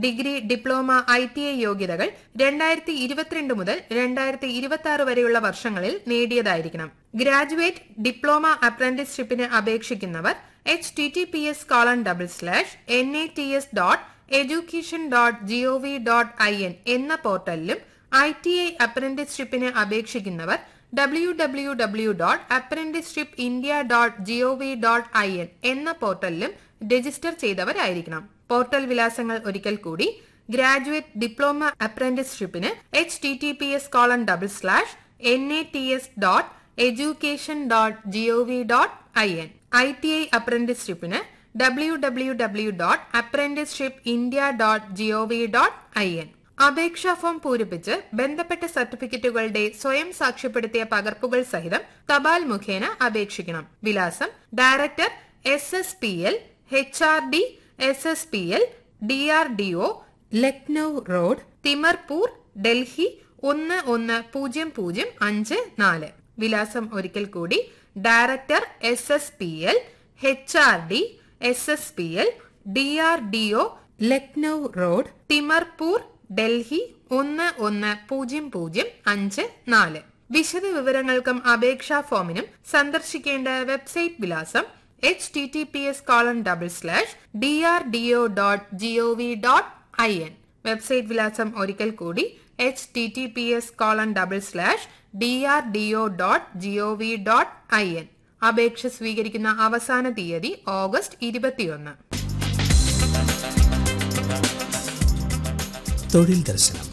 degree diploma I T I യോഗ്യതകൾ രണ്ടായിരത്തി ഇരുപത്തിരണ്ട് മുതൽ രണ്ടായിരത്തി ഇരുപത്തി ആറ് വരെയുള്ള വർഷങ്ങളിൽ നേടിയതായിരിക്കണം ഗ്രാജുവേറ്റ് ഡിപ്ലോമ അപ്രന്റീസ്ഷിപ്പിന് അപേക്ഷിക്കുന്നവർ H T T P S colon double slash N I T S dot education dot G O V dot I N എന്ന പോർട്ടലിലും ഐ ടി ഐ അപ്രന്റീസ്ഷിപ്പിന് അപേക്ഷിക്കുന്നവർ W W W dot apprenticeship India dot G O V dot I N എന്ന പോർട്ടലിലും register ചെയ്തവരായിരിക്കണം portal വിലാസങ്ങൾ ഒരിക്കൽ കൂടി graduate diploma അപ്രന്റീസ്ഷിപ്പിന് H T T P S colon double slash N A T S dot education dot G O V dot I N I T I അപ്രന്റീസ്ഷിപ്പിന് W W W dot apprenticeship India dot G O V dot I N അപേക്ഷാ form പൂരിപ്പിച്ച് ബന്ധപ്പെട്ട സർട്ടിഫിക്കറ്റുകളുടെ സ്വയം സാക്ഷ്യപ്പെടുത്തിയ പകർപ്പുകൾ സഹിതം തപാൽ മുഖേന അപേക്ഷിക്കണം വിലാസം director S S P L H R D S S P L D R D O Lucknow road Timarpur Delhi ഒന്ന് ഒന്ന് പൂജ്യം പൂജ്യം അഞ്ച് നാല് വിലാസം ഒരിക്കൽ കൂടി director S S P L H R D S S P L D R D O Lucknow road Timarpur Delhi ഒന്ന് ഒന്ന് പൂജ്യം പൂജ്യം അഞ്ച് നാല് വിശദ വിവരങ്ങൾക്കും അപേക്ഷാ ഫോമിനും സന്ദർശിക്കേണ്ട വെബ്സൈറ്റ് വിലാസം H T T P S colon double slash D R D O dot G O V dot I N website വിലാസം ഒരിക്കൽ കൂടി H T T P S colon double slash D R D O dot G O V dot I N അപേക്ഷ സ്വീകരിക്കുന്ന അവസാന തീയതി August ഇരുപത്തിയൊന്ന് തൊഴിൽ ദർശനം